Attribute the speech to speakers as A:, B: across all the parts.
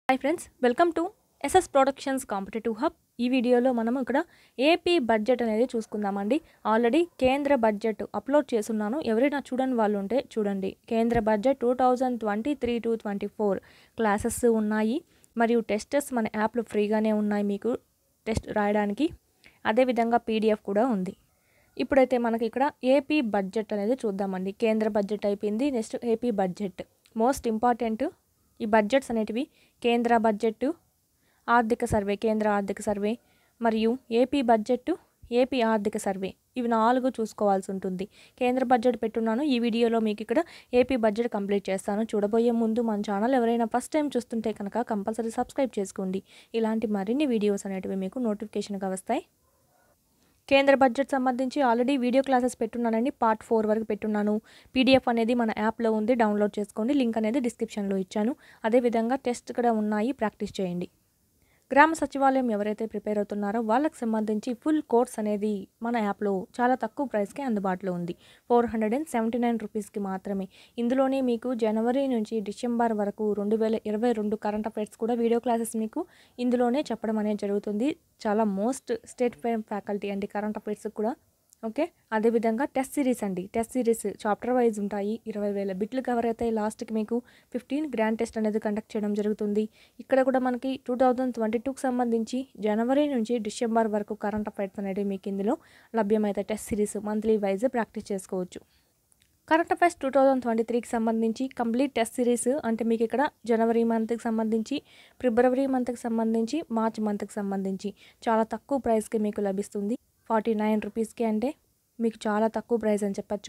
A: hi friends welcome to SS productions competitive hub ఈ వీడియోలో మనం ఇక్కడ ఏపీ బడ్జెట్ అనేది చూసుకుందామండి ఆల్రెడీ కేంద్ర బడ్జెట్ అప్లోడ్ చేస్తున్నాను ఎవరైనా చూడని వాళ్ళు ఉంటే చూడండి కేంద్ర budget two thousand twenty three to twenty four classes ఉన్నాయి మరియు టెస్టెస్ మన యాప్లో ఫ్రీగానే ఉన్నాయి మీకు టెస్ట్ రాయడానికి అదేవిధంగా పీడిఎఫ్ కూడా ఉంది ఇప్పుడైతే మనకి ఇక్కడ ఏపీ బడ్జెట్ అనేది చూద్దామండి కేంద్ర బడ్జెట్ అయిపోయింది next AP budget most important ఈ బడ్జెట్స్ అనేటివి కేంద్ర బడ్జెట్ ఆర్థిక సర్వే కేంద్ర ఆర్థిక సర్వే మరియు ఏపీ బడ్జెట్ ఏపీ ఆర్థిక సర్వే ఇవి నాలుగు చూసుకోవాల్సి ఉంటుంది కేంద్ర బడ్జెట్ పెట్టున్నాను ఈ వీడియోలో మీకు ఇక్కడ ఏపీ బడ్జెట్ కంప్లీట్ చేస్తాను చూడబోయే ముందు మన ఛానల్ ఎవరైనా ఫస్ట్ టైం చూస్తుంటే కనుక కంపల్సరీ సబ్స్క్రైబ్ చేసుకోండి ఇలాంటి మరిన్ని వీడియోస్ అనేటివి మీకు నోటిఫికేషన్గా వస్తాయి కేంద్ర బడ్జెట్ సంబంధించి ఆల్రెడీ వీడియో క్లాసెస్ పెట్టున్నానండి పార్ట్ ఫోర్ వరకు పెట్టున్నాను పీడిఎఫ్ అనేది మన యాప్లో ఉంది డౌన్లోడ్ చేసుకోండి లింక్ అనేది డిస్క్రిప్షన్లో ఇచ్చాను అదేవిధంగా టెస్ట్ కూడా ఉన్నాయి ప్రాక్టీస్ చేయండి గ్రామ సచివాలయం ఎవరైతే ప్రిపేర్ అవుతున్నారో వాళ్ళకి సంబంధించి ఫుల్ కోర్స్ అనేది మన యాప్లో చాలా తక్కువ ప్రైస్కి అందుబాటులో ఉంది four hundred and seventy nine రూపీస్కి మాత్రమే ఇందులోనే మీకు జనవరి నుంచి డిసెంబర్ వరకు రెండు వేల ఇరవై రెండు కరెంట్ అఫైర్స్ కూడా వీడియో క్లాసెస్ మీకు ఇందులోనే చెప్పడం అనేది జరుగుతుంది చాలా మోస్ట్ స్టేట్ ఫ్యాకల్టీ అండి కరెంట్ అఫైర్స్ కూడా ఓకే అదేవిధంగా టెస్ట్ సిరీస్ అండి టెస్ట్ సిరీస్ చాప్టర్ వైజ్ ఉంటాయి ఇరవై వేల బిట్లు కవర్ అవుతాయి లాస్ట్కి మీకు ఫిఫ్టీన్ గ్రాండ్ టెస్ట్ అనేది కండక్ట్ చేయడం జరుగుతుంది ఇక్కడ కూడా మనకి టూ థౌజండ్ ట్వంటీ టూకి సంబంధించి జనవరి నుంచి డిసెంబర్ వరకు కరెంట్ అఫైర్స్ అనేవి మీకు ఇందులో లభ్యమవుతాయి test series monthly wise practice చేసుకోవచ్చు current affairs two thousand twenty త్రీకి సంబంధించి కంప్లీట్ టెస్ట్ సిరీస్ అంటే మీకు ఇక్కడ జనవరి మంత్కి సంబంధించి ఫిబ్రవరి మంత్కి సంబంధించి మార్చ్ మంత్కి సంబంధించి చాలా తక్కువ ప్రైస్కి మీకు లభిస్తుంది ఫార్టీ నైన్ రూపీస్కి అంటే మీకు చాలా తక్కువ ప్రైస్ అని చెప్పచ్చు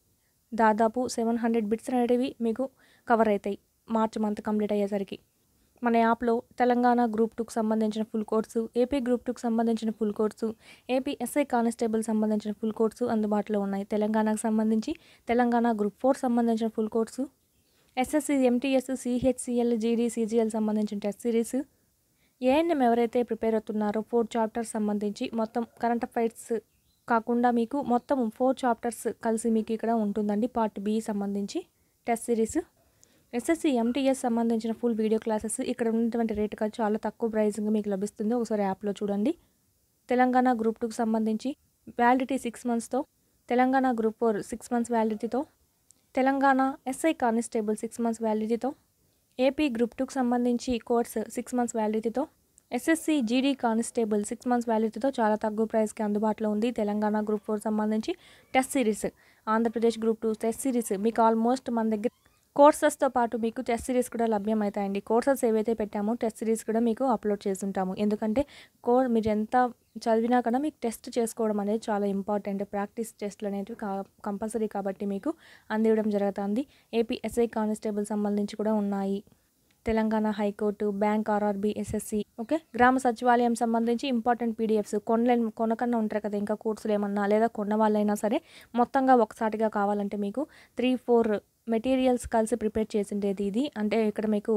A: దాదాపు సెవెన్ హండ్రెడ్ బిట్స్ అనేటివి మీకు కవర్ అవుతాయి మార్చ్ మంత్ కంప్లీట్ అయ్యేసరికి మన యాప్లో తెలంగాణ గ్రూప్ టూకి సంబంధించిన ఫుల్ కోర్సు ఏపీ గ్రూప్ టూకి సంబంధించిన full course AP SI constable సంబంధించిన ఫుల్ కోర్సు అందుబాటులో ఉన్నాయి తెలంగాణకు సంబంధించి తెలంగాణ గ్రూప్ ఫోర్ సంబంధించిన full course SSC MTS CHSL GD CGL సంబంధించిన టెస్ట్ సిరీస్ ఏఎన్ఎం ఎవరైతే ప్రిపేర్ అవుతున్నారో ఫోర్ చాప్టర్స్ సంబంధించి మొత్తం కరెంట్ అఫైర్స్ కాకుండా మీకు మొత్తం ఫోర్ చాప్టర్స్ కలిసి మీకు ఇక్కడ ఉంటుందండి పార్ట్ బి సంబంధించి టెస్ట్ సిరీస్ ఎస్ఎస్సి ఎంటీఎస్ సంబంధించిన ఫుల్ వీడియో క్లాసెస్ ఇక్కడ ఉన్నటువంటి రేటుగా చాలా తక్కువ ప్రైజింగ్ మీకు లభిస్తుంది ఒకసారి యాప్లో చూడండి తెలంగాణ గ్రూప్ టూకి సంబంధించి validity six మంత్స్తో Telangana group four six months వ్యాలిడిటీతో Telangana SI constable six months వ్యాలిడిటీతో AP group టూకి సంబంధించి course six months వ్యాలిడిటీతో SSC GD constable six months వ్యాలిడిటీతో చాలా తక్కువ ప్రైస్కి అందుబాటులో ఉంది తెలంగాణ గ్రూప్ ఫోర్ సంబంధించి test series Andhra Pradesh group two test series మీకు ఆల్మోస్ట్ మన దగ్గర కోర్సెస్తో పాటు మీకు టెస్ట్ సిరీస్ కూడా లభ్యమవుతాయండి కోర్సెస్ ఏవైతే పెట్టామో టెస్ట్ సిరీస్ కూడా మీకు అప్లోడ్ చేస్తుంటాము ఎందుకంటే కో మీరు ఎంత చదివినా కూడా మీకు టెస్ట్ చేసుకోవడం అనేది చాలా ఇంపార్టెంట్ ప్రాక్టీస్ టెస్ట్లు అనేవి కా కంపల్సరీ కాబట్టి మీకు అందివ్వడం జరుగుతుంది ఏపీ ఎస్ఐ కానిస్టేబుల్ సంబంధించి కూడా ఉన్నాయి Telangana high court bank RRB SSC okay గ్రామ సచివాలయం సంబంధించి ఇంపార్టెంట్ పీడిఎఫ్స్ కొనలేని కొనకన్నా ఉంటారు కదా ఇంకా కోర్సులు ఏమన్నా లేదా కొన్న వాళ్ళైనా సరే మొత్తంగా ఒకసారిగా కావాలంటే మీకు త్రీ ఫోర్ మెటీరియల్స్ కలిసి ప్రిపేర్ చేసిండేది ఇది అంటే ఇక్కడ మీకు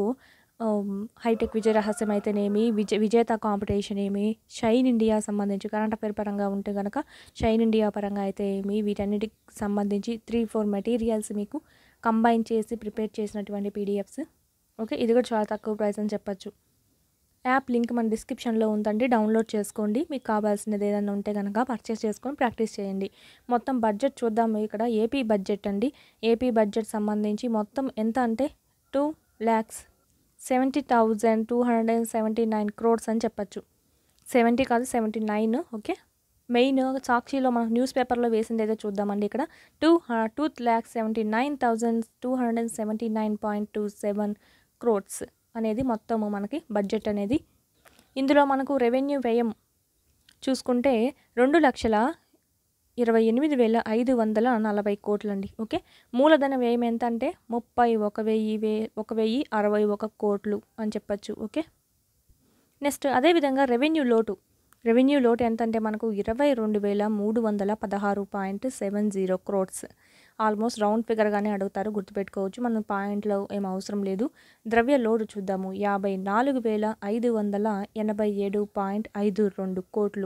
A: హైటెక్ విజయ రహస్యం అయితేనేమి విజయ విజేత కాంపిటీషన్ ఏమి షైన్ ఇండియా సంబంధించి కరెంట్ అఫేర్ పరంగా ఉంటే కనుక షైన్ ఇండియా పరంగా అయితే ఏమి వీటన్నిటికి సంబంధించి త్రీ ఫోర్ మెటీరియల్స్ మీకు కంబైన్ చేసి ప్రిపేర్ చేసినటువంటి పీడిఎఫ్స్ ఓకే ఇది కూడా చాలా తక్కువ ప్రైస్ అని చెప్పచ్చు యాప్ లింక్ మన డిస్క్రిప్షన్లో ఉందండి డౌన్లోడ్ చేసుకోండి మీకు కావాల్సినది ఏదైనా ఉంటే కనుక పర్చేస్ చేసుకొని ప్రాక్టీస్ చేయండి మొత్తం బడ్జెట్ చూద్దాము ఇక్కడ ఏపీ బడ్జెట్ అండి ఏపీ బడ్జెట్ సంబంధించి మొత్తం ఎంత అంటే two lakhs seventy thousand two hundred and seventy nine crores అని చెప్పచ్చు సెవెంటీ కాదు సెవెంటీ నైన్ ఓకే మెయిన్ సాక్షిలో మనకు న్యూస్ పేపర్లో వేసింది అయితే చూద్దామండి ఇక్కడ two two lakhs seventy nine thousand two hundred and seventy nine point two seven crores అనేది మొత్తము మనకి బడ్జెట్ అనేది ఇందులో మనకు రెవెన్యూ వ్యయం చూసుకుంటే రెండు లక్షల ఇరవై ఎనిమిది వేల ఐదు వందల నలభై కోట్లండి ఓకే మూలధన వ్యయం ఎంత అంటే ముప్పై ఒక వెయ్యి వే ఒక వెయ్యి అరవై ఒక కోట్లు అని చెప్పచ్చు ఓకే నెక్స్ట్ అదేవిధంగా రెవెన్యూ లోటు రెవెన్యూ లోటు ఎంత అంటే మనకు ఇరవై రెండు వేల మూడు వందల పదహారు point seven zero crores almost round ఫిగర్గానే అడుగుతారు గుర్తుపెట్టుకోవచ్చు మనం పాయింట్లో ఏం అవసరం లేదు ద్రవ్య లోడు చూద్దాము యాభై నాలుగు వేల ఐదు వందల ఎనభై ఏడు పాయింట్ ఐదు రెండు కోట్లు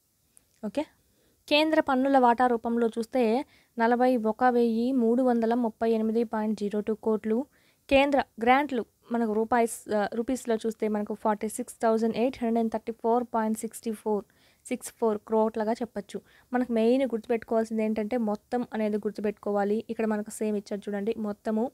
A: ఓకే కేంద్ర పన్నుల వాటా రూపంలో చూస్తే నలభై ఒక వెయ్యి మూడు వందల ముప్పై ఎనిమిది పాయింట్ జీరో టూ కోట్లు కేంద్ర గ్రాంట్లు మనకు రూపాయిస్ రూపీస్లో చూస్తే మనకు forty six thousand eight hundred and thirty four point sixty four six four క్రోట్లుగా చెప్పొచ్చు మనకు మెయిన్ గుర్తుపెట్టుకోవాల్సింది ఏంటంటే మొత్తం అనేది గుర్తుపెట్టుకోవాలి ఇక్కడ మనకు సేమ్ ఇచ్చారు చూడండి మొత్తము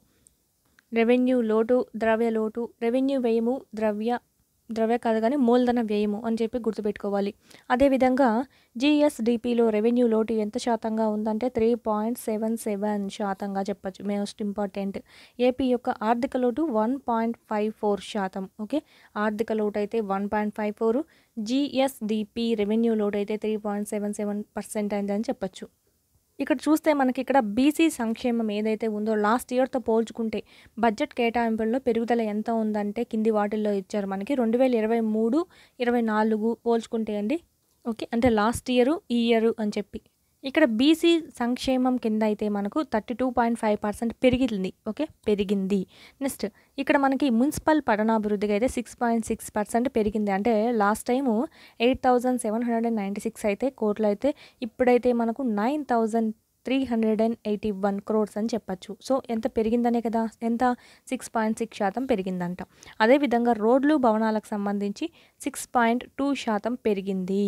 A: రెవెన్యూ లోటు ద్రవ్య లోటు రెవెన్యూ వ్యయము ద్రవ్య ద్రవ్య కాదు కానీ మూలధన వ్యయము అని చెప్పి గుర్తుపెట్టుకోవాలి అదేవిధంగా జిఎస్డిపిలో రెవెన్యూ లోటు ఎంత శాతంగా ఉందంటే త్రీ పాయింట్ సెవెన్ సెవెన్ శాతంగా చెప్పచ్చు మోస్ట్ ఇంపార్టెంట్ ఏపీ యొక్క ఆర్థిక లోటు వన్ పాయింట్ ఫైవ్ ఫోర్ శాతం ఓకే ఆర్థిక లోటు అయితే one point five four GSDP revenue లోటు అయితే three point seven seven percent అయిందని చెప్పచ్చు ఇక్కడ చూస్తే మనకి ఇక్కడ బీసీ సంక్షేమం ఏదైతే ఉందో లాస్ట్ ఇయర్తో పోల్చుకుంటే బడ్జెట్ కేటాయింపుల్లో పెరుగుదల ఎంత ఉందంటే కింది వాటిల్లో ఇచ్చారు మనకి రెండు వేల ఇరవై మూడు ఇరవై నాలుగు పోల్చుకుంటే అండి ఓకే అంటే లాస్ట్ ఇయరు ఈ ఇయరు అని చెప్పి ఇక్కడ బీసీ సంక్షేమం కింద అయితే మనకు thirty two point five percent పెరిగింది ఓకే పెరిగింది నెక్స్ట్ ఇక్కడ మనకి మున్సిపల్ పట్టణాభివృద్ధికి అయితే సిక్స్ పాయింట్ సిక్స్ పర్సెంట్ పెరిగింది అంటే last time eight thousand seven hundred and ninety six అయితే కోట్లు అయితే ఇప్పుడైతే మనకు nine thousand three hundred and eighty one crores అని చెప్పచ్చు సో ఎంత పెరిగిందనే కదా ఎంత సిక్స్ పాయింట్ సిక్స్ శాతం పెరిగిందంట అదేవిధంగా రోడ్లు భవనాలకు సంబంధించి సిక్స్ పాయింట్ టూ శాతం పెరిగింది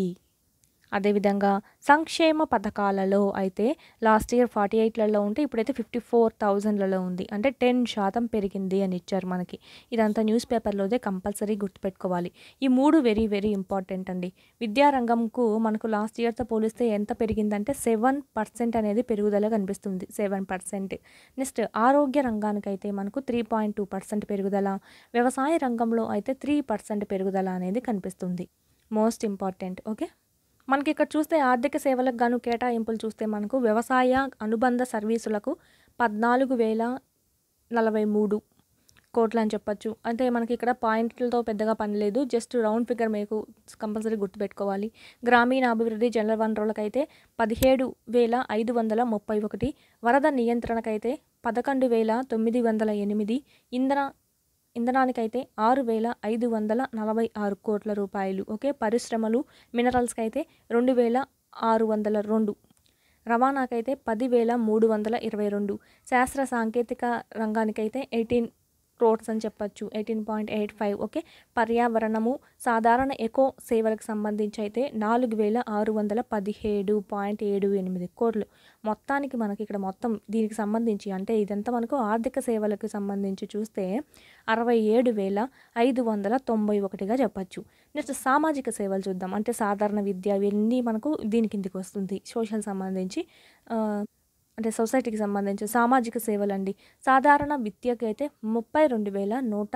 A: అదేవిధంగా సంక్షేమ పథకాలలో అయితే లాస్ట్ ఇయర్ ఫార్టీ ఎయిట్లలో ఉంటే ఇప్పుడైతే ఫిఫ్టీ ఫోర్ థౌజండ్లలో ఉంది అంటే టెన్ శాతం పెరిగింది అని ఇచ్చారు మనకి ఇదంతా న్యూస్ పేపర్లోదే కంపల్సరీ గుర్తుపెట్టుకోవాలి ఈ మూడు వెరీ వెరీ ఇంపార్టెంట్ అండి విద్యారంగంకు మనకు లాస్ట్ ఇయర్తో పోలిస్తే ఎంత పెరిగిందంటే సెవెన్ పర్సెంట్ అనేది పెరుగుదల కనిపిస్తుంది సెవెన్ పర్సెంట్ నెక్స్ట్ ఆరోగ్య రంగానికైతే మనకు త్రీ పాయింట్ టూ పర్సెంట్ పెరుగుదల వ్యవసాయ రంగంలో అయితే త్రీ పర్సెంట్ పెరుగుదల అనేది కనిపిస్తుంది మోస్ట్ ఇంపార్టెంట్ ఓకే మనకి ఇక్కడ చూస్తే ఆర్థిక సేవలకు గాను కేటాయింపులు చూస్తే మనకు వ్యవసాయ అనుబంధ సర్వీసులకు పద్నాలుగు వేల నలభై మూడు కోట్లు అని చెప్పొచ్చు అంటే మనకి ఇక్కడ పాయింట్లతో పెద్దగా పని లేదు జస్ట్ రౌండ్ ఫిగర్ మీకు కంపల్సరీ గుర్తుపెట్టుకోవాలి గ్రామీణ అభివృద్ధి జల వనరులకైతే పదిహేడు వేల ఐదు వందల ముప్పై ఒకటి వరద నియంత్రణకైతే పదకొండు వేల తొమ్మిది వందల ఎనిమిది ఇంధన ఇంధనానికైతే ఆరు వేల ఐదు వందల నలభై ఆరు కోట్ల రూపాయలు ఓకే పరిశ్రమలు మినరల్స్కి అయితే రెండు వేల ఆరు వందల రెండు రవాణాకైతే పదివేల మూడు వందల ఇరవై రెండు శాస్త్ర సాంకేతిక రంగానికైతే ఎయిటీన్ క్రోడ్స్ అని చెప్పచ్చు eighteen point eight five okay పర్యావరణము సాధారణ ఎకో సేవలకు సంబంధించి అయితే నాలుగు వేల ఆరు వందల పదిహేడు పాయింట్ ఏడు ఎనిమిది కోట్లు మొత్తానికి మనకి ఇక్కడ మొత్తం దీనికి సంబంధించి అంటే ఇదంతా మనకు ఆర్థిక సేవలకు సంబంధించి చూస్తే అరవై ఏడు వేల ఐదు వందల తొంభై ఒకటిగా చెప్పచ్చు నెక్స్ట్ సామాజిక సేవలు చూద్దాం అంటే సాధారణ విద్య ఇవన్నీ మనకు దీని కిందికి వస్తుంది సోషల్ సంబంధించి ఆ, అంటే సొసైటీకి సంబంధించి సామాజిక సేవలు అండి సాధారణ విద్యకి అయితే ముప్పై రెండు వేల నూట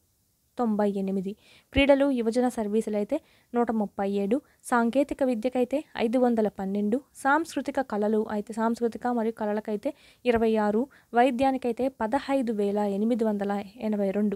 A: తొంభై ఎనిమిది క్రీడలు యువజన సర్వీసులు అయితే నూట ముప్పై ఏడు సాంకేతిక విద్యకైతే ఐదు వందల పన్నెండు సాంస్కృతిక కళలు అయితే సాంస్కృతిక మరియు కళలకైతే ఇరవై ఆరు వైద్యానికైతే పదహైదు వేల ఎనిమిది వందల ఎనభై రెండు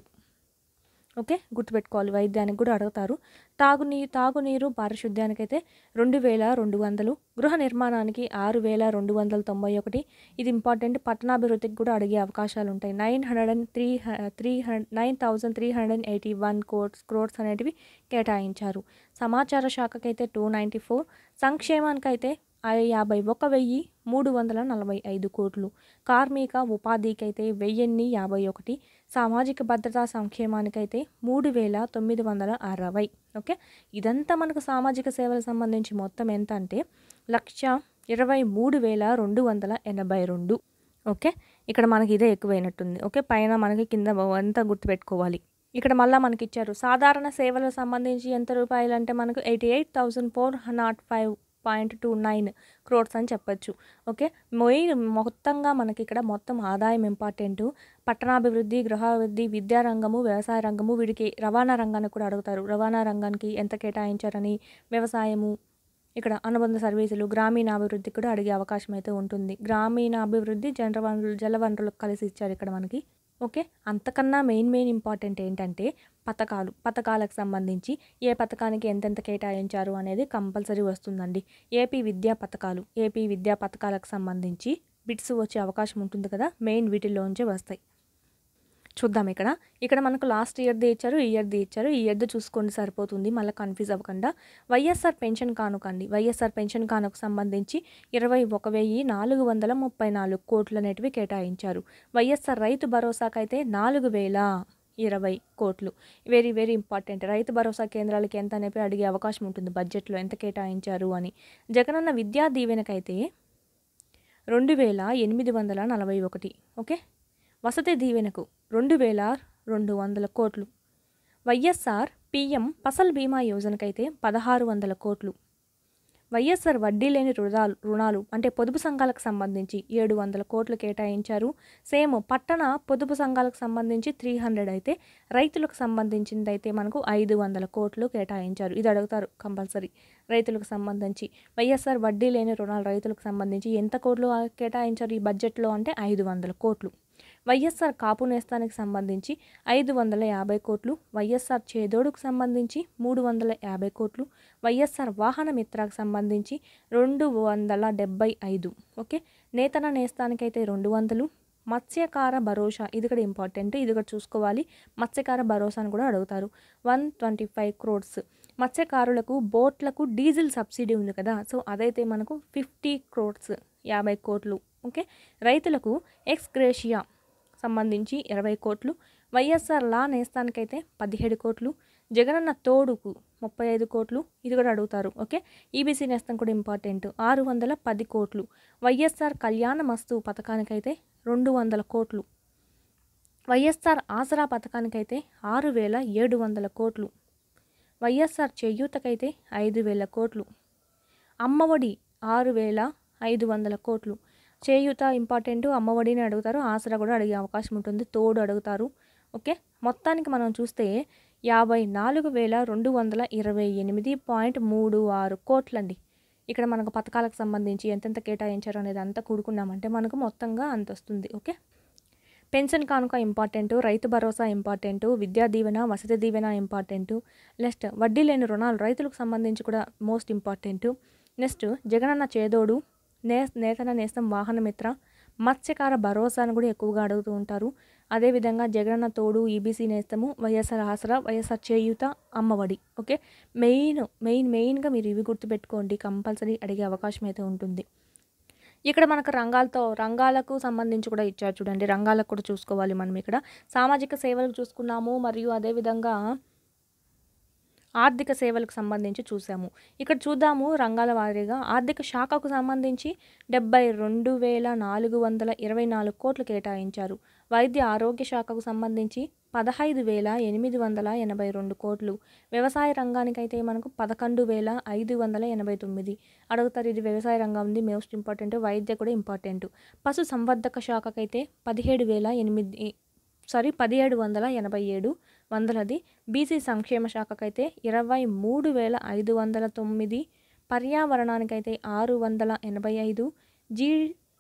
A: ఓకే గుర్తుపెట్టుకోవాలి వైద్యానికి కూడా అడుగుతారు తాగునీ తాగునీరు పారిశుద్ధ్యానికైతే రెండు వేల రెండు వందలు గృహ నిర్మాణానికి ఆరు వేల రెండు వందల తొంభై ఒకటి ఇది ఇంపార్టెంట్ పట్టణాభివృద్ధికి కూడా అడిగే అవకాశాలు ఉంటాయి nine hundred and three three hundred nine thousand three hundred and eighty one crores crores అనేటివి కేటాయించారు సమాచార శాఖకైతే టూ నైంటీ ఫోర్ సంక్షేమానికైతే ఐ- యాభై ఒక వెయ్యి మూడు వందల నలభై ఐదు కోట్లు కార్మిక ఉపాధికైతే వెయ్యిన్ని యాభై ఒకటి సామాజిక భద్రతా సంక్షేమానికైతే మూడు వేల తొమ్మిది వందల అరవై ఓకే ఇదంతా మనకు సామాజిక సేవలకు సంబంధించి మొత్తం ఎంత అంటే లక్ష ఇరవై మూడు వేల రెండు వందల ఎనభై రెండు ఓకే ఇక్కడ మనకి ఇదే ఎక్కువైనట్టుంది ఓకే పైన మనకి కింద అంతా గుర్తుపెట్టుకోవాలి ఇక్కడ మళ్ళీ మనకి ఇచ్చారు సాధారణ సేవలకు సంబంధించి ఎంత రూపాయలు అంటే మనకు eighty eight thousand four nought five point two nine crores అని చెప్పొచ్చు ఓకే మెయిన్ మొత్తంగా మనకి ఇక్కడ మొత్తం ఆదాయం ఇంపార్టెంట్ పట్టణాభివృద్ధి గృహాభివృద్ధి విద్యారంగము వ్యవసాయ రంగము వీడికి రవాణా రంగానికి కూడా అడుగుతారు రవాణా రంగానికి ఎంత కేటాయించారని వ్యవసాయము ఇక్కడ అనుబంధ సర్వీసులు గ్రామీణ అభివృద్ధికి కూడా అడిగే అవకాశం అయితే ఉంటుంది గ్రామీణ అభివృద్ధి జల వనరులు జల వనరులకు కలిసి ఇచ్చారు ఇక్కడ మనకి ఓకే అంతకన్నా మెయిన్ మెయిన్ ఇంపార్టెంట్ ఏంటంటే పథకాలు పథకాలకు సంబంధించి ఏ పథకానికి ఎంతెంత కేటాయించారు అనేది కంపల్సరీ వస్తుందండి ఏపీ విద్యా పథకాలు ఏపీ విద్యా పథకాలకు సంబంధించి బిట్స్ వచ్చే అవకాశం ఉంటుంది కదా మెయిన్ వీటిల్లోంచే వస్తాయి చూద్దాం ఇక్కడ ఇక్కడ మనకు లాస్ట్ ఇయర్ది ఇచ్చారు ఈ ఇయర్ది ఇచ్చారు ఈ ఇయర్ది చూసుకోండి సరిపోతుంది మళ్ళీ కన్ఫ్యూజ్ అవ్వకుండా వైఎస్ఆర్ పెన్షన్ కానుక అండి వైఎస్ఆర్ పెన్షన్ కానుకు సంబంధించి ఇరవై ఒక వెయ్యి నాలుగు వందల ముప్పై నాలుగు కోట్లు అనేటివి కేటాయించారు వైఎస్ఆర్ రైతు భరోసాకైతే నాలుగు వేల ఇరవై కోట్లు వెరీ వెరీ ఇంపార్టెంట్ రైతు భరోసా కేంద్రాలకి ఎంత అనేవి అడిగే అవకాశం ఉంటుంది బడ్జెట్లో ఎంత కేటాయించారు అని జగనన్న విద్యా దీవెనకైతే రెండు వేల ఎనిమిది వందల నలభై ఒకటి ఓకే వసతి దీవెనకు రెండు వేల రెండు వందల కోట్లు వైఎస్ఆర్ పిఎం ఫసల్ బీమా యోజనకైతే పదహారు వందల కోట్లు వైఎస్ఆర్ వడ్డీ లేని రుణాలు రుణాలు అంటే పొదుపు సంఘాలకు సంబంధించి ఏడు వందల కోట్లు కేటాయించారు సేమ్ పట్టణ పొదుపు సంఘాలకు సంబంధించి త్రీ హండ్రెడ్ అయితే రైతులకు సంబంధించింది అయితే మనకు ఐదు వందల కోట్లు కేటాయించారు ఇది అడుగుతారు కంపల్సరీ రైతులకు సంబంధించి వైఎస్ఆర్ వడ్డీ లేని రుణాలు రైతులకు సంబంధించి ఎంత కోట్లు కేటాయించారు ఈ బడ్జెట్లో అంటే ఐదు వందల కోట్లు వైఎస్ఆర్ కాపు నేస్తానికి సంబంధించి ఐదు వందల యాభై కోట్లు వైఎస్ఆర్ చేదోడుకు సంబంధించి మూడు వందల యాభై కోట్లు వైఎస్ఆర్ వాహన మిత్రకు సంబంధించి రెండు వందల డెబ్బై ఐదు ఓకే నేతన నేస్తానికైతే రెండు వందలు మత్స్యకార భరోసా ఇది కూడా ఇంపార్టెంట్ ఇది కూడా చూసుకోవాలి మత్స్యకార భరోసాను కూడా అడుగుతారు వన్ ట్వంటీ ఫైవ్ క్రోడ్స్ మత్స్యకారులకు బోట్లకు డీజిల్ సబ్సిడీ ఉంది కదా సో అదైతే మనకు ఫిఫ్టీ క్రోడ్స్ యాభై కోట్లు ఓకే రైతులకు ఎక్స్ గ్రేషియా సంబంధించి ఇరవై కోట్లు వైఎస్ఆర్ లా నేస్తానికైతే పదిహేడు కోట్లు జగనన్న తోడుకు ముప్పై ఐదు కోట్లు ఇది కూడా అడుగుతారు ఓకే ఈబీసీ నేస్తం కూడా ఇంపార్టెంట్ ఆరు వందల పది కోట్లు వైఎస్ఆర్ కళ్యాణ మస్తు పథకానికైతే రెండు వందల కోట్లు వైఎస్ఆర్ ఆసరా పథకానికైతే ఆరు వేల ఏడు వందల కోట్లు వైఎస్ఆర్ చేయూతకైతే ఐదు వేల కోట్లు అమ్మఒడి ఆరు వేల ఐదు వందల కోట్లు చేయూత ఇంపార్టెంట్ అమ్మఒడిని అడుగుతారు ఆసరా కూడా అడిగే అవకాశం ఉంటుంది తోడు అడుగుతారు ఓకే మొత్తానికి మనం చూస్తే యాభై నాలుగు వేల రెండు వందల ఇరవై ఎనిమిది పాయింట్ మూడు ఆరు కోట్లండి ఇక్కడ మనకు పథకాలకు సంబంధించి ఎంతెంత కేటాయించారు అనేది అంతా కూడుకున్నామంటే మనకు మొత్తంగా అంత వస్తుంది ఓకే పెన్షన్ కానుక ఇంపార్టెంట్ రైతు భరోసా ఇంపార్టెంట్ విద్యా దీవెన వసతి దీవెన ఇంపార్టెంట్ నెక్స్ట్ వడ్డీ లేని రుణాలు రైతులకు సంబంధించి కూడా మోస్ట్ ఇంపార్టెంట్ నెక్స్ట్ జగనన్న చేదోడు నే నేతన నేస్తం వాహన మిత్ర మత్స్యకార భరోసాను కూడా ఎక్కువగా అడుగుతూ ఉంటారు అదేవిధంగా జగనన్న తోడు ఈబీసీ నేస్తము వైఎస్ఆర్ ఆసరా వైఎస్ఆర్ చేయూత అమ్మఒడి ఓకే మెయిన్ మెయిన్ మెయిన్గా మీరు ఇవి గుర్తుపెట్టుకోండి కంపల్సరీ అడిగే అవకాశం అయితే ఉంటుంది ఇక్కడ మనకు రంగాలతో రంగాలకు సంబంధించి కూడా ఇచ్చారు చూడండి రంగాలకు కూడా చూసుకోవాలి మనం ఇక్కడ సామాజిక సేవలకు చూసుకున్నాము మరియు అదేవిధంగా ఆర్థిక సేవలకు సంబంధించి చూసాము ఇక్కడ చూద్దాము రంగాల వారీగా ఆర్థిక శాఖకు సంబంధించి డెబ్బై రెండు వేల నాలుగు వందల ఇరవై నాలుగు కోట్లు కేటాయించారు వైద్య ఆరోగ్య శాఖకు సంబంధించి పదహైదు వేల ఎనిమిది వందల ఎనభై రెండు కోట్లు వ్యవసాయ రంగానికైతే మనకు పదకొండు వేల ఐదు వందల ఎనభై తొమ్మిది అడుగుతారు ఇది వ్యవసాయ రంగం ఉంది మోస్ట్ ఇంపార్టెంట్ వైద్య కూడా ఇంపార్టెంట్ పశు సంవర్ధక శాఖకైతే పదిహేడు వేల ఎనిమిది సారీ పదిహేడు వందల ఎనభై ఏడు వందలది బీసీ సంక్షేమ శాఖకైతే ఇరవై మూడు వేల ఐదు వందల తొమ్మిది పర్యావరణానికైతే ఆరు వందల ఎనభై ఐదు జీ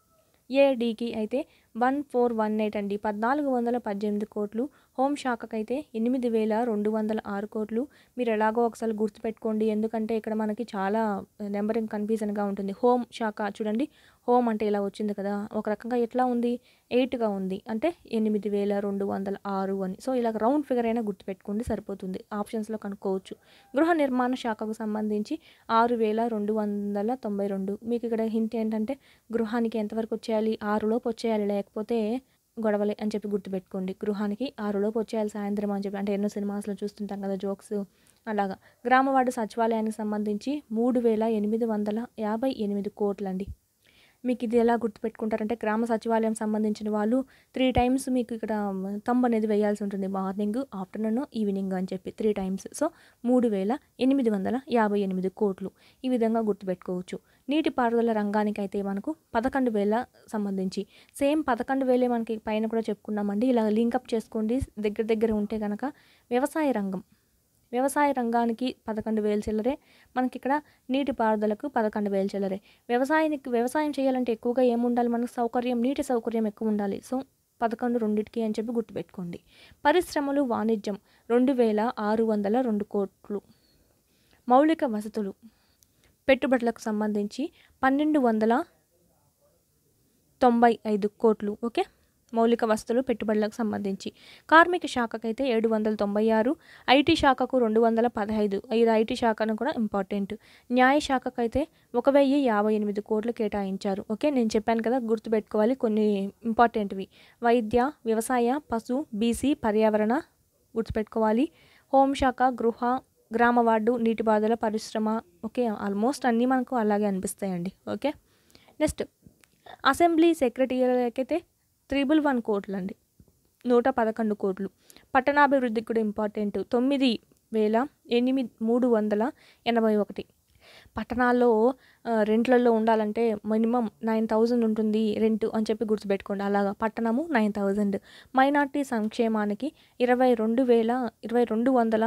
A: ఏడీకి అయితే వన్ ఫోర్ వన్ ఎయిట్ అండి పద్నాలుగు వందల పద్దెనిమిది కోట్లు హోమ్ శాఖకైతే ఎనిమిది వేల రెండు వందల ఆరు కోట్లు మీరు ఎలాగో ఒకసారి గుర్తుపెట్టుకోండి ఎందుకంటే ఇక్కడ మనకి చాలా నెంబరింగ్ కన్ఫ్యూజన్గా ఉంటుంది హోమ్ శాఖ చూడండి హోమ్ అంటే ఇలా వచ్చింది కదా ఒక రకంగా ఎట్లా ఉంది ఎయిట్గా ఉంది అంటే ఎనిమిది వేల రెండు వందల ఆరు అని సో ఇలా రౌండ్ ఫిగర్ అయినా గుర్తుపెట్టుకోండి సరిపోతుంది ఆప్షన్స్లో కనుక్కోవచ్చు గృహ నిర్మాణ శాఖకు సంబంధించి ఆరు వేల రెండు వందల తొంభై రెండు మీకు ఇక్కడ హింట్ ఏంటంటే గృహానికి ఎంతవరకు వచ్చేయాలి ఆరులోపు వచ్చేయాలి లేకపోతే గొడవలే అని చెప్పి గుర్తుపెట్టుకోండి గృహానికి ఆరులోపు వచ్చేయాలి సాయంత్రం అని చెప్పి అంటే ఎన్నో సినిమాస్లో చూస్తుంటాం కదా జోక్స్ అలాగా గ్రామవార్డు సచివాలయానికి సంబంధించి మూడు వేల ఎనిమిది వందల యాభై ఎనిమిది కోట్లండి మీకు ఇది ఎలా గుర్తుపెట్టుకుంటారంటే గ్రామ సచివాలయం సంబంధించిన వాళ్ళు త్రీ టైమ్స్ మీకు ఇక్కడ తంబ్ అనేది వేయాల్సి ఉంటుంది మార్నింగ్ ఆఫ్టర్నూన్ ఈవినింగ్ అని చెప్పి త్రీ టైమ్స్ సో మూడు వేల ఎనిమిది వందల యాభై ఎనిమిది కోట్లు ఈ విధంగా గుర్తుపెట్టుకోవచ్చు నీటిపారుదల రంగానికి అయితే మనకు పదకొండు వేల సంబంధించి సేమ్ పదకొండు వేలే మనకి పైన కూడా చెప్పుకున్నామండి ఇలా లింకప్ చేసుకోండి దగ్గర దగ్గర ఉంటే కనుక వ్యవసాయ రంగం వ్యవసాయ రంగానికి పదకొండు వేలు చిల్లరే మనకి ఇక్కడ నీటిపారుదలకు పదకొండు వేలు చిల్లరే వ్యవసాయానికి వ్యవసాయం చేయాలంటే ఎక్కువగా ఏముండాలి మనకు సౌకర్యం నీటి సౌకర్యం ఎక్కువ ఉండాలి సో పదకొండు రెండింటికి అని చెప్పి గుర్తుపెట్టుకోండి పరిశ్రమలు వాణిజ్యం రెండు వేల ఆరు వందల రెండు కోట్లు మౌలిక వసతులు పెట్టుబడులకు సంబంధించి పన్నెండు వందల తొంభై ఐదు కోట్లు ఓకే మౌలిక వసతులు పెట్టుబడులకు సంబంధించి కార్మిక శాఖకైతే ఏడు వందల తొంభై ఆరు ఐటీ శాఖకు రెండు వందల పదహైదు ఇది ఐటీ శాఖను కూడా ఇంపార్టెంట్ న్యాయ శాఖకైతే ఒక వెయ్యి యాభై ఎనిమిది కోట్లు కేటాయించారు ఓకే నేను చెప్పాను కదా గుర్తుపెట్టుకోవాలి కొన్ని ఇంపార్టెంట్వి వైద్య వ్యవసాయ పశు బీసీ పర్యావరణ గుర్తుపెట్టుకోవాలి హోంశాఖ గృహ గ్రామ వార్డు నీటిపారుదల పరిశ్రమ ఓకే ఆల్మోస్ట్ అన్నీ మనకు అలాగే అనిపిస్తాయండి ఓకే నెక్స్ట్ అసెంబ్లీ సెక్రటరీలకి అయితే త్రిబుల్ వన్ కోట్లు అండి నూట పదకొండు కోట్లు పట్టణాభివృద్ధికి కూడా ఇంపార్టెంట్ తొమ్మిది వేల ఎనిమిది మూడు వందల ఎనభై ఒకటి పట్టణాల్లో ఆ, రెంట్లలో ఉండాలంటే మినిమం నైన్ థౌజండ్ ఉంటుంది రెంట్ అని చెప్పి గుర్తుపెట్టుకోండి అలాగా పట్టణము నైన్ థౌజండ్ మైనార్టీ సంక్షేమానికి ఇరవై రెండు వేల ఇరవై రెండు వందల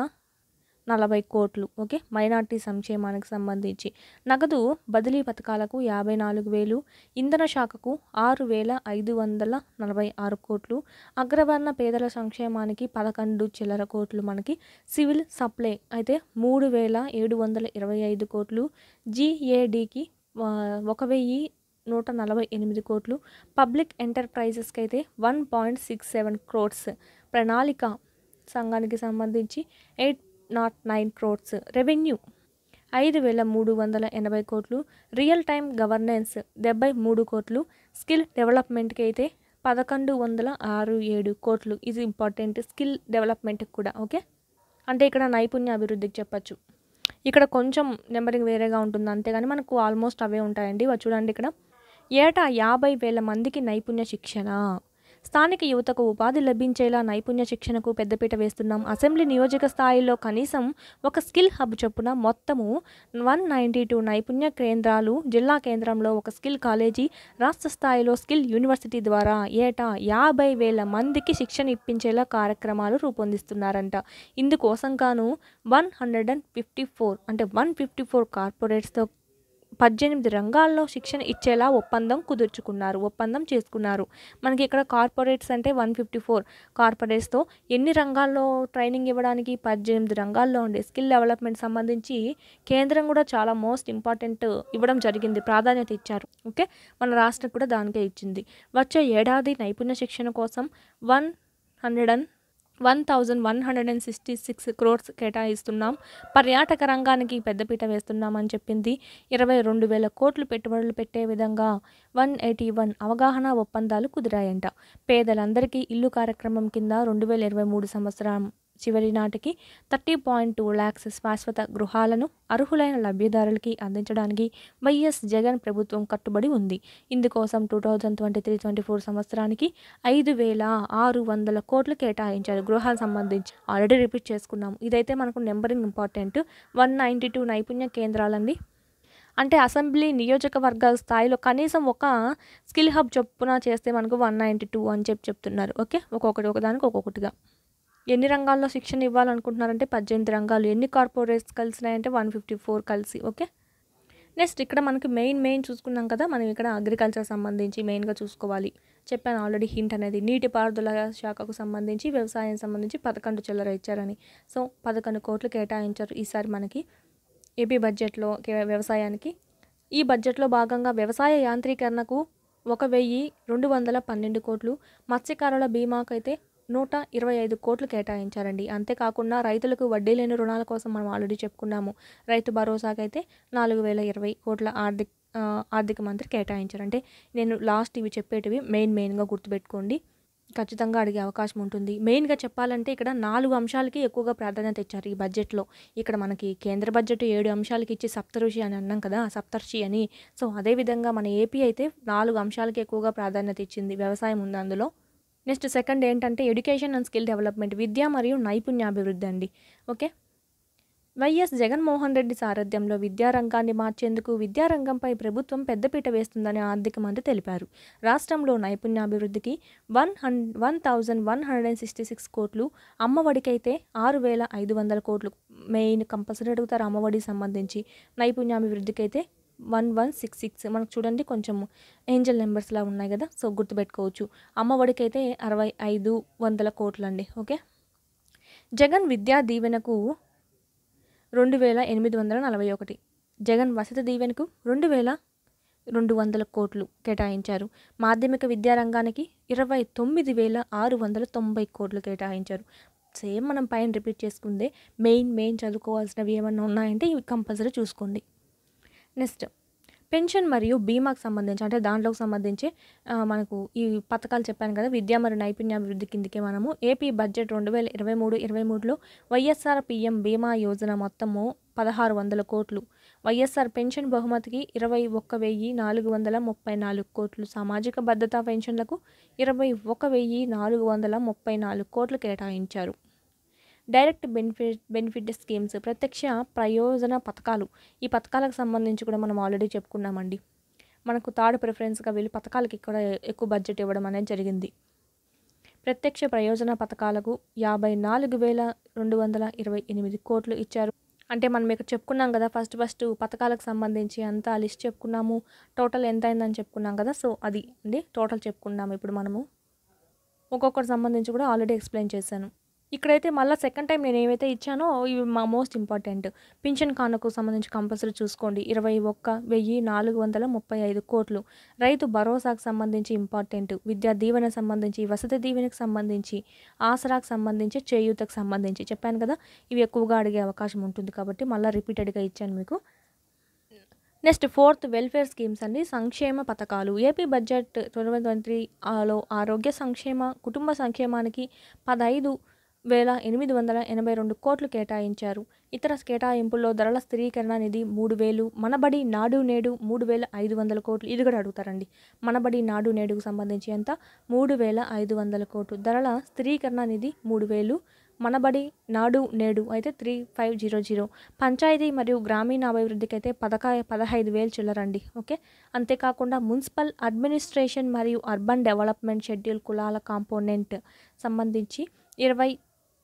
A: నలభై కోట్లు ఓకే మైనార్టీ సంక్షేమానికి సంబంధించి నగదు బదిలీ పథకాలకు యాభై నాలుగు వేలు ఇంధన శాఖకు ఆరు వేల ఐదు వందల నలభై ఆరు కోట్లు అగ్రవర్ణ పేదల సంక్షేమానికి పదకొండు చిల్లర కోట్లు మనకి సివిల్ సప్లై అయితే మూడు వేల ఏడు వందల ఇరవై ఐదు కోట్లు జిఏడికి ఒక వెయ్యి నూట నలభై ఎనిమిది కోట్లు పబ్లిక్ ఎంటర్ప్రైజెస్కి అయితే one point six seven crores ప్రణాళిక సంఘానికి సంబంధించి eight nought nine crores revenue ఐదు వేల మూడు వందల ఎనభై కోట్లు రియల్ టైమ్ గవర్నెన్స్ డెబ్బై మూడు కోట్లు స్కిల్ డెవలప్మెంట్కి అయితే పదకొండు వందల ఆరు ఏడు కోట్లు ఇది ఇంపార్టెంట్ స్కిల్ డెవలప్మెంట్కి కూడా ఓకే అంటే ఇక్కడ నైపుణ్య అభివృద్ధికి చెప్పచ్చు ఇక్కడ కొంచెం నెంబరింగ్ వేరేగా ఉంటుంది అంతేగాని మనకు ఆల్మోస్ట్ అవే ఉంటాయండి ఇవి చూడండి ఇక్కడ ఏటా యాభై వేల మందికి నైపుణ్య శిక్షణ స్థానిక యువతకు ఉపాధి లభించేలా నైపుణ్య శిక్షణకు పెద్దపీట వేస్తున్నాం అసెంబ్లీ నియోజక స్థాయిలో కనీసం ఒక స్కిల్ హబ్ చొప్పున మొత్తము వన్ నైంటీ టూ నైపుణ్య కేంద్రాలు జిల్లా కేంద్రంలో ఒక స్కిల్ కాలేజీ రాష్ట్ర స్థాయిలో స్కిల్ యూనివర్సిటీ ద్వారా ఏటా యాభై వేల మందికి శిక్షణ ఇప్పించేలా కార్యక్రమాలు రూపొందిస్తున్నారంట ఇందుకోసం గాను one hundred and fifty four అంటే వన్ ఫిఫ్టీ ఫోర్ కార్పొరేట్స్తో పద్దెనిమిది రంగాల్లో శిక్షణ ఇచ్చేలా ఒప్పందం కుదుర్చుకున్నారు ఒప్పందం చేసుకున్నారు మనకి ఇక్కడ కార్పొరేట్స్ అంటే వన్ ఫిఫ్టీ ఫోర్ కార్పొరేట్స్తో ఎన్ని రంగాల్లో ట్రైనింగ్ ఇవ్వడానికి పద్దెనిమిది రంగాల్లో ఉండే స్కిల్ డెవలప్మెంట్ సంబంధించి కేంద్రం కూడా చాలా మోస్ట్ ఇంపార్టెంట్ ఇవ్వడం జరిగింది ప్రాధాన్యత ఇచ్చారు ఓకే మన రాష్ట్రం కూడా దానికే ఇచ్చింది వచ్చే ఏడాది నైపుణ్య శిక్షణ కోసం one hundred and one thousand one hundred and sixty six crores కేటాయిస్తున్నాం పర్యాటక రంగానికి పెద్దపీట వేస్తున్నామని చెప్పింది ఇరవై రెండు వేల కోట్లు పెట్టుబడులు పెట్టే విధంగా వన్ ఎయిటీ వన్ అవగాహన ఒప్పందాలు కుదిరాయంట పేదలందరికీ ఇల్లు కార్యక్రమం కింద రెండు వేల ఇరవై మూడు సంవత్సరం చివరి నాటికి థర్టీ పాయింట్ టూ ల్యాక్స్ శాశ్వత గృహాలను అర్హులైన లబ్ధిదారులకి అందించడానికి వైఎస్ జగన్ ప్రభుత్వం కట్టుబడి ఉంది ఇందుకోసం two thousand twenty three twenty four సంవత్సరానికి ఐదు వేల ఆరు వందల కోట్లు కేటాయించారు గృహాలకు సంబంధించి ఆల్రెడీ రిపీట్ చేసుకున్నాం ఇదైతే మనకు numbering important one ninety two నైపుణ్య కేంద్రాలండి అంటే అసెంబ్లీ నియోజకవర్గాల స్థాయిలో కనీసం ఒక స్కిల్ హబ్ చొప్పున చేస్తే మనకు వన్ నైంటీ టూ అని చెప్పి చెప్తున్నారు ఓకే ఒక్కొక్కటి ఒకదానికి ఒక్కొక్కటిగా ఎన్ని రంగాల్లో శిక్షణ ఇవ్వాలనుకుంటున్నారంటే పద్దెనిమిది రంగాలు ఎన్ని కార్పొరేట్స్ కలిసినాయంటే వన్ ఫిఫ్టీ ఫోర్ కలిసి ఓకే నెక్స్ట్ ఇక్కడ మనకి మెయిన్ మెయిన్ చూసుకున్నాం కదా మనం ఇక్కడ అగ్రికల్చర్ సంబంధించి మెయిన్గా చూసుకోవాలి చెప్పాను ఆల్రెడీ హింట్ అనేది నీటిపారుదల శాఖకు సంబంధించి వ్యవసాయం సంబంధించి పదకొండు చిల్లర ఇచ్చారని సో పదకొండు కోట్లు కేటాయించారు ఈసారి మనకి ఏపీ బడ్జెట్లో కే- వ్యవసాయానికి ఈ బడ్జెట్లో భాగంగా వ్యవసాయ యాంత్రీకరణకు ఒక వెయ్యి రెండు వందల పన్నెండు కోట్లు మత్స్యకారుల బీమాకు అయితే నూట ఇరవై ఐదు కోట్లు కేటాయించారండి అంతేకాకుండా రైతులకు వడ్డీ లేని రుణాల కోసం మనం ఆల్రెడీ చెప్పుకున్నాము రైతు భరోసాకైతే నాలుగు వేల ఇరవై కోట్ల ఆర్థిక ఆ, ఆర్థిక మంత్రి కేటాయించారు అంటే నేను లాస్ట్ ఇవి చెప్పేటివి మెయిన్ మెయిన్గా గుర్తుపెట్టుకోండి ఖచ్చితంగా అడిగే అవకాశం ఉంటుంది మెయిన్గా చెప్పాలంటే ఇక్కడ నాలుగు అంశాలకి ఎక్కువగా ప్రాధాన్యత ఇచ్చారు ఈ బడ్జెట్లో ఇక్కడ మనకి కేంద్ర బడ్జెట్ ఏడు అంశాలకి ఇచ్చి సప్తఋషి అని అన్నాం కదా సప్తర్షి అని సో అదేవిధంగా మన ఏపీ అయితే నాలుగు అంశాలకి ఎక్కువగా ప్రాధాన్యత ఇచ్చింది వ్యవసాయం ఉంది అందులో నెక్స్ట్ సెకండ్ ఏంటంటే ఎడ్యుకేషన్ అండ్ స్కిల్ డెవలప్మెంట్ విద్య మరియు నైపుణ్యాభివృద్ధి అండి ఓకే వైఎస్ జగన్మోహన్ రెడ్డి సారథ్యంలో విద్యారంగాన్ని మార్చేందుకు విద్యారంగంపై ప్రభుత్వం పెద్దపీట వేస్తుందని ఆర్థిక మంత్రి తెలిపారు రాష్ట్రంలో నైపుణ్యాభివృద్ధికి వన్ హన్ one thousand one hundred and sixty six కోట్లు అమ్మఒడికైతే ఆరు వేల ఐదు వందల కోట్లు మెయిన్ కంపల్సరీ అడుగుతారు అమ్మఒడికి సంబంధించి నైపుణ్యాభివృద్ధికి అయితే వన్ వన్ సిక్స్ సిక్స్ మనకు చూడండి కొంచెం ఏంజల్ నెంబర్స్లా ఉన్నాయి కదా సో గుర్తుపెట్టుకోవచ్చు అమ్మఒడికి అయితే అరవై ఐదు వందల కోట్లు అండి ఓకే జగన్ విద్యా దీవెనకు రెండు వేల ఎనిమిది వందల నలభై ఒకటి జగన్ వసతి దీవెనకు రెండు వేల రెండు వందల కోట్లు కేటాయించారు మాధ్యమిక విద్యారంగానికి ఇరవై తొమ్మిది వేల ఆరు వందల తొంభై కోట్లు కేటాయించారు సేమ్ మనం పైన రిపీట్ చేసుకుందే మెయిన్ మెయిన్ చదువుకోవాల్సినవి ఏమన్నా ఉన్నాయంటే ఇవి కంపల్సరీ చూసుకోండి నెక్స్ట్ పెన్షన్ మరియు బీమాకు సంబంధించి అంటే దాంట్లోకి సంబంధించి ఆ, మనకు ఈ పథకాలు చెప్పాను కదా విద్య మరియు నైపుణ్యాభివృద్ధి కిందకే మనము ఏపీ బడ్జెట్ రెండు వేల ఇరవై మూడు ఇరవై మూడులో వైఎస్ఆర్ పిఎం బీమా యోజన మొత్తము పదహారు వందల కోట్లు వైఎస్ఆర్ పెన్షన్ బహుమతికి ఇరవై ఒక్క వెయ్యి నాలుగు వందల ముప్పై నాలుగు కోట్లు సామాజిక భద్రతా పెన్షన్లకు ఇరవై ఒక వెయ్యి నాలుగు వందల ముప్పై నాలుగు కోట్లు కేటాయించారు డైరెక్ట్ బెనిఫిట్ బెనిఫిట్ స్కీమ్స్ ప్రత్యక్ష ప్రయోజన పథకాలు ఈ పథకాలకు సంబంధించి కూడా మనం ఆల్రెడీ చెప్పుకున్నామండి మనకు థర్డ్ ప్రిఫరెన్స్గా వీళ్ళు పథకాలకి ఇక్కడ ఎక్కువ బడ్జెట్ ఇవ్వడం అనేది జరిగింది ప్రత్యక్ష ప్రయోజన పథకాలకు యాభై నాలుగు వేల రెండు వందల ఇరవై ఎనిమిది కోట్లు ఇచ్చారు అంటే మనం ఇక్కడ చెప్పుకున్నాం కదా ఫస్ట్ ఫస్ట్ పథకాలకు సంబంధించి అంతా లిస్ట్ చెప్పుకున్నాము టోటల్ ఎంత అయిందని చెప్పుకున్నాం కదా సో అది అండి టోటల్ చెప్పుకున్నాము ఇప్పుడు మనము ఒక్కొక్కటి సంబంధించి కూడా ఆల్రెడీ ఎక్స్ప్లెయిన్ చేశాను ఇక్కడైతే మళ్ళీ సెకండ్ టైం నేను ఏవైతే ఇచ్చానో ఇవి మా మోస్ట్ ఇంపార్టెంట్ పింఛన్ కానుకు సంబంధించి కంపల్సరీ చూసుకోండి ఇరవై ఒక్క వెయ్యి నాలుగు వందల ముప్పై ఐదు కోట్లు రైతు భరోసాకు సంబంధించి ఇంపార్టెంట్ విద్యా దీవెన సంబంధించి వసతి దీవెనకు సంబంధించి ఆసరాకు సంబంధించి చేయూతకు సంబంధించి చెప్పాను కదా ఇవి ఎక్కువగా అడిగే అవకాశం ఉంటుంది కాబట్టి మళ్ళీ రిపీటెడ్గా ఇచ్చాను మీకు నెక్స్ట్ ఫోర్త్ వెల్ఫేర్ స్కీమ్స్ అండి సంక్షేమ పథకాలు ఏపీ బడ్జెట్ ట్వంటీ ట్వంటీ లో ఆరోగ్య సంక్షేమ కుటుంబ సంక్షేమానికి పదహైదు వేల ఎనిమిది వందల ఎనభై రెండు కోట్లు కేటాయించారు ఇతర కేటాయింపుల్లో ధరల స్థిరీకరణ నిధి మూడు వేలు మనబడి నాడు నేడు మూడు వేల ఐదు వందల కోట్లు ఇది కూడా అడుగుతారండి మనబడి నాడు నేడుకు సంబంధించి ఎంత మూడు వేల ఐదు వందల కోట్లు ధరల స్థిరీకరణ నిధి మూడు వేలు మనబడి నాడు నేడు అయితే three five zero zero panchayat మరియు గ్రామీణ అభివృద్ధికి అయితే పదకా పదహైదు వేలు చిల్లరండి ఓకే అంతేకాకుండా మున్సిపల్ అడ్మినిస్ట్రేషన్ మరియు అర్బన్ డెవలప్మెంట్ షెడ్యూల్ కులాల కాంపోనెంట్ సంబంధించి ఇరవై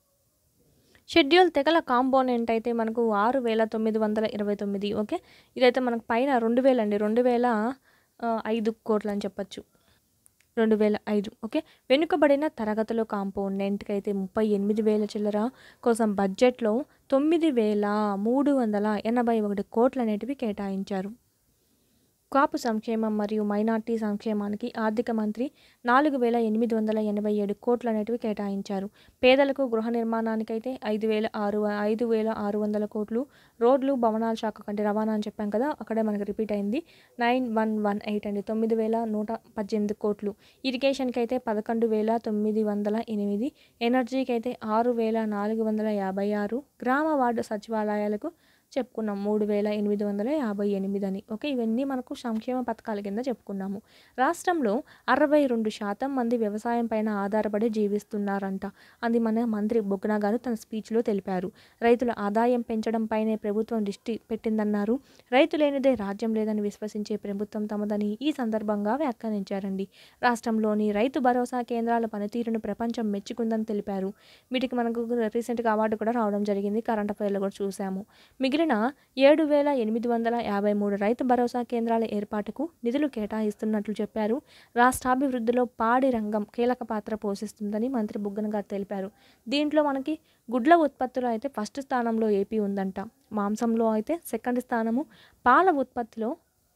A: షెడ్యూల్ తెగల కాంపోనెంట్ అయితే మనకు ఆరు వేల తొమ్మిది వందల ఇరవై తొమ్మిది ఓకే ఇదైతే మనకు పైన రెండు వేలు అండి రెండు వేల ఆ, ఐదు కోట్లు అని చెప్పచ్చు రెండు వేల ఐదు ఓకే వెనుకబడిన తరగతుల కాంపోనెంట్కి అయితే ముప్పై ఎనిమిది వేల చిల్లర కోసం బడ్జెట్లో తొమ్మిది వేల మూడు వందల ఎనభై ఒకటి కోట్లు అనేటివి కేటాయించారు కాపు సంక్షేమం మరియు మైనార్టీ సంక్షేమానికి ఆర్థిక మంత్రి నాలుగు వేల ఎనిమిది వందల ఎనభై ఏడు కోట్లు అనేటివి కేటాయించారు పేదలకు గృహ నిర్మాణానికైతే ఐదు వేల ఆరు ఐదు వేల ఆరు వందల కోట్లు రోడ్లు భవనాల శాఖ కంటే రవాణా అని చెప్పాం కదా అక్కడే మనకి రిపీట్ అయింది నైన్ వన్ వన్ ఎయిట్ అండి తొమ్మిది వేల నూట పద్దెనిమిది కోట్లు ఇరిగేషన్కి అయితే పదకొండు వేల తొమ్మిది వందల ఎనిమిది ఎనర్జీకి అయితే ఆరు వేల నాలుగు వందల యాభై ఆరు గ్రామ వార్డు సచివాలయాలకు చెప్పుకున్నాం మూడు వేల ఎనిమిది వందల యాభై ఎనిమిది అని ఓకే ఇవన్నీ మనకు సంక్షేమ పథకాల కింద చెప్పుకున్నాము రాష్ట్రంలో అరవై రెండు శాతం మంది వ్యవసాయం పైన ఆధారపడి జీవిస్తున్నారంట అది మన మంత్రి బొగ్న గారు తన స్పీచ్లో తెలిపారు రైతుల ఆదాయం పెంచడం పైనే ప్రభుత్వం దృష్టి పెట్టిందన్నారు రైతు లేనిదే రాజ్యం లేదని విశ్వసించే ప్రభుత్వం తమదని ఈ సందర్భంగా వ్యాఖ్యానించారండి రాష్ట్రంలోని రైతు భరోసా కేంద్రాల పనితీరును ప్రపంచం మెచ్చుకుందని తెలిపారు వీటికి మనకు రీసెంట్గా అవార్డు కూడా రావడం జరిగింది కరెంట్ అఫైర్లో కూడా చూసాము మిగిలిన ఏడు వేల ఎనిమిది వందల యాభై మూడు రైతు భరోసా కేంద్రాల ఏర్పాటుకు నిధులు కేటాయిస్తున్నట్లు చెప్పారు రాష్ట్రాభివృద్ధిలో పాడి రంగం కీలక పాత్ర పోషిస్తుందని మంత్రి బుగ్గన గారు తెలిపారు దీంట్లో మనకి గుడ్ల ఉత్పత్తిలో అయితే ఫస్ట్ స్థానంలో ఏపీ ఉందంట మాంసంలో అయితే సెకండ్ స్థానము పాల ఉత్పత్తిలో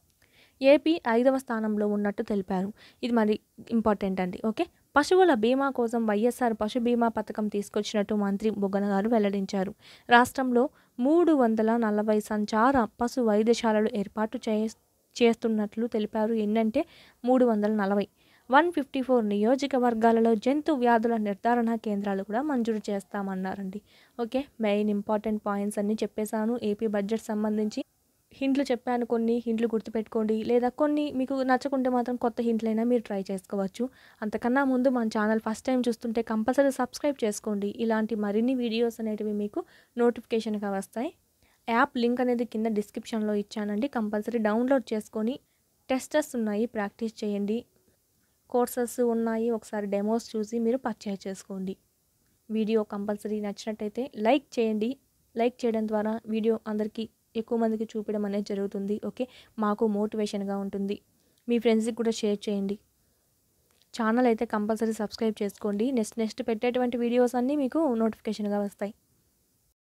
A: ఏపీ ఐదవ స్థానంలో ఉన్నట్టు తెలిపారు ఇది మరి ఇంపార్టెంట్ అండి ఓకే పశువుల బీమా కోసం వైఎస్ఆర్ పశు బీమా పథకం తీసుకొచ్చినట్టు మంత్రి బుగ్గన గారు వెల్లడించారు రాష్ట్రంలో మూడు వందల నలభై సంచార పశు వైద్యశాలలు ఏర్పాటు చే చేస్తున్నట్లు తెలిపారు ఏంటంటే మూడు వందల నలభై వన్ ఫిఫ్టీ ఫోర్ నియోజకవర్గాలలో జంతు వ్యాధుల నిర్ధారణ కేంద్రాలు కూడా మంజూరు చేస్తామన్నారండి ఓకే మెయిన్ ఇంపార్టెంట్ పాయింట్స్ అన్నీ చెప్పేశాను ఏపీ బడ్జెట్ సంబంధించి హింట్లు చెప్పాను కొన్ని హింట్లు గుర్తుపెట్టుకోండి లేదా కొన్ని మీకు నచ్చకుంటే మాత్రం కొత్త హింట్లైనా మీరు ట్రై చేసుకోవచ్చు అంతకన్నా ముందు మన ఛానల్ ఫస్ట్ టైం చూస్తుంటే కంపల్సరీ సబ్స్క్రైబ్ చేసుకోండి ఇలాంటి మరిన్ని వీడియోస్ అనేటివి మీకు నోటిఫికేషన్గా వస్తాయి యాప్ లింక్ అనేది కింద డిస్క్రిప్షన్లో ఇచ్చానండి కంపల్సరీ డౌన్లోడ్ చేసుకొని టెస్టర్స్ ఉన్నాయి ప్రాక్టీస్ చేయండి కోర్సెస్ ఉన్నాయి ఒకసారి డెమోస్ చూసి మీరు పర్చేజ్ చేసుకోండి వీడియో కంపల్సరీ నచ్చినట్టయితే లైక్ చేయండి లైక్ చేయడం ద్వారా వీడియో అందరికీ ఎక్కువ మందికి చూపించడం అనేది జరుగుతుంది ఓకే మాకు మోటివేషన్గా ఉంటుంది మీ ఫ్రెండ్స్కి కూడా షేర్ చేయండి ఛానల్ అయితే కంపల్సరీ సబ్స్క్రైబ్ చేసుకోండి నెక్స్ట్ నెక్స్ట్ పెట్టేటువంటి వీడియోస్ అన్నీ మీకు నోటిఫికేషన్గా వస్తాయి